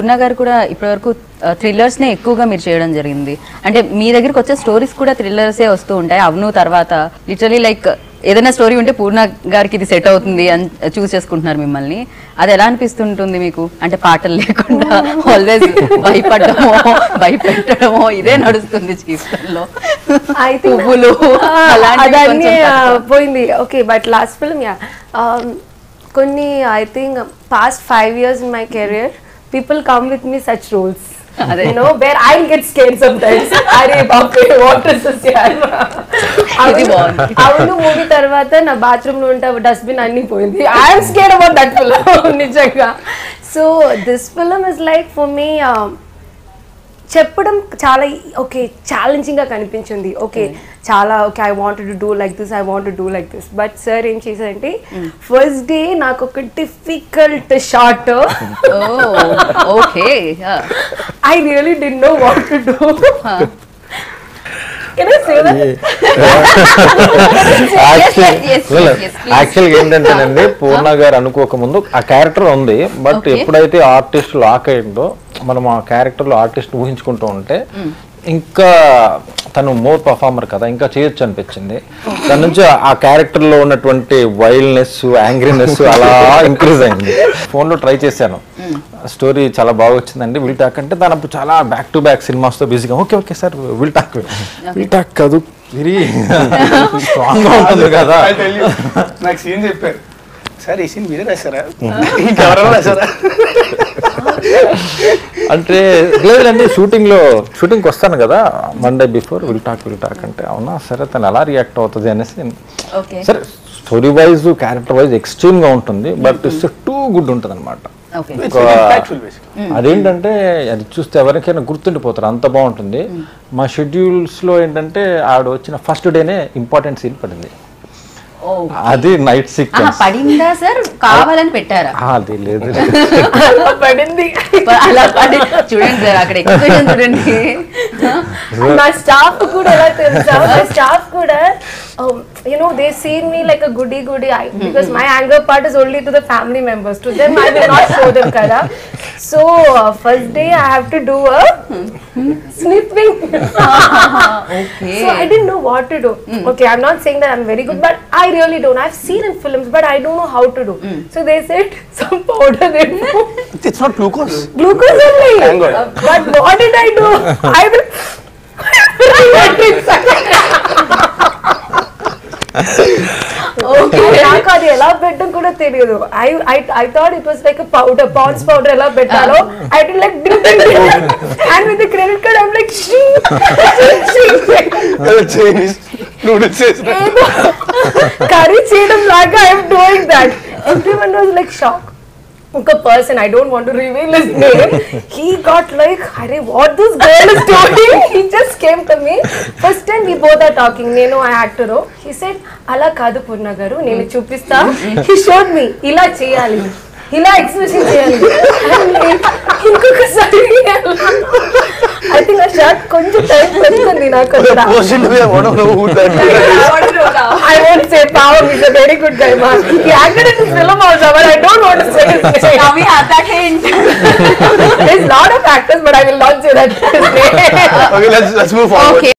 పూర్ణ గారు కూడా ఇప్పటివరకు థ్రిల్లర్స్ నే ఎక్కువగా మీరు చేయడం జరిగింది అంటే మీ దగ్గరికి వచ్చే స్టోరీస్ కూడా థ్రిల్లర్సే వస్తూ ఉంటాయి అవును తర్వాత లిటరలీ లైక్ ఏదైనా స్టోరీ ఉంటే పూర్ణ గారికి ఇది సెట్ అవుతుంది అని చూస్ చేసుకుంటున్నారు మిమ్మల్ని అది ఎలా అనిపిస్తుంటుంది మీకు అంటే పాటలు లేకుండా ఆల్వేస్ భయపడమో భయపెట్టడమో ఇదే నడుస్తుంది జీవితంలో I think పువ్వులు అలాంటివి అదన్నీ కొంచెం ఆ, తక్కువ. పోయింది okay but last film yeah కొన్ని I think past five years in my career people come with me such roles అదే. You know where I get scare sometimes అరే బాపే వాట్ ఇస్ దిస్ యార్ ఇది బాగుంది. అవును మూవీ తర్వాత నా బాత్రూమ్ లో ఉంటే డస్ట్బిన్ అన్ని పోయింది I'm scare about that film నిజంగా so this film is like for me చెప్పడం చాలా ఓకే ఛాలెంజింగ్ గా కనిపించింది ఓకే చాలా okay I want to do like this I want do like this but sir ఏం చేశారంటే ఫస్ట్ డే నాకు ఒక difficult shot okay I really డి know what to do can I say that yes, yes, yes, please. యాక్చువల్గా ఏంటంటేనండి పూర్ణ గారు అనుకోక ముందు ఆ క్యారెక్టర్ ఉంది బట్ Okay. ఎప్పుడైతే ఆర్టిస్ట్ లాక్ అయిందో మనం ఆ క్యారెక్టర్ లో ఆర్టిస్ట్ ఊహించుకుంటూ ఉంటే ఇంకా తను మోర్ పర్ఫార్మర్ కదా ఇంకా చేయొచ్చు అనిపించింది దాని నుంచి ఆ క్యారెక్టర్ లో ఉన్నటువంటి వైల్డ్నెస్ యాంగ్రీనెస్ అలా ఇంక్రీజ్ అయింది ఫోన్ లో ట్రై చేశాను స్టోరీ చాలా బాగా వచ్చిందండి విల్ టాక్ అంటే దాని అప్పుడు చాలా బ్యాక్ టు బ్యాక్ సినిమాస్ తో బిజీగా okay okay sir will talk will talk కాదు వెరీ స్ట్రాంగ్ గా ఉంటుంది కదా I tell you, నాకు సీన్ చెప్పారు సార్ ఈ సీన్ మీరే రాశారా ఇంకెవరైనా రాశారా అంటే లేదండి షూటింగ్ లో షూటింగ్ కి వస్తాను కదా Monday before will talk will talk అంటే అవునా సరే తను ఎలా రియాక్ట్ అవుతుంది అనేసి నేను- ఓకే సరే story wise character wise extreme గా ఉంటుంది బట్ ఇట్స్ టూ గుడ్ ఉంటుంది అనమాట ఓకే Impactful basically. అదేంటంటే అది చూస్తే ఎవరికైనా గుర్తుండిపోతారు అంత బాగుంటుంది మా షెడ్యూల్స్ లో ఏంటంటే ఆవిడ వచ్చిన ఫస్ట్ డేనే ఇంపార్టెంట్ సీన్ పడింది అది నైట్ ఆహా, సీక్వెన్స్ పడిందా సార్ కావాలని పెట్టారా అది లేదు అలా పడింది అలా పడి చూడండి సార్ అక్కడ ఎక్స్ప్రెషన్ చూడండి నా స్టాఫ్ కూడా ఎలా తెలుసా నా స్టాఫ్ కూడా you know they scene me like a గుడి గుడి because my anger part is only to the family members to them I will not show them కదా so first day I have to do a snipping okay So I didn't know what to do. Okay, I'm not saying that I'm very good, but I really don't. I've seen in films, but I don't know how to do. So they said some powder they put. It's not glucose. Glucose only. Thank God. But what did I do? I will. Okay నాకు అది ఎలా పెట్టడం కూడా తెలియదు I I I thought it was like powder pans powder ఎలా పెట్టాలో I డి like and with credit card I'm like Chinese noodles చేసిన కర్రీ చేయడం లాగా I'm doing that everyone was like shock ఒక person I don't want to reveal his name he got like అరే what this girl is doing he just came to me first time we both are talking నేను ఆ actor he said అలా కాదు పూర్ణ గారు నేను చూపిస్తా he showed me ఇలా చేయాలి ఇలా ఎక్స్ప్రెషన్ చేయాలి And నేను ఇంకొకసారి ఐ థింక్ ఆ షర్ట్ కొంచెం టైం పెట్టుకుంది నాకు కూడా Person to be one of the who that I won't say Pavam is a very good guy, man. He acted in this film also, but I don't want to say his name. అవి అతకేంటి There's a lot of actors, but I will not say that his name. Okay, let's let's move forward. Okay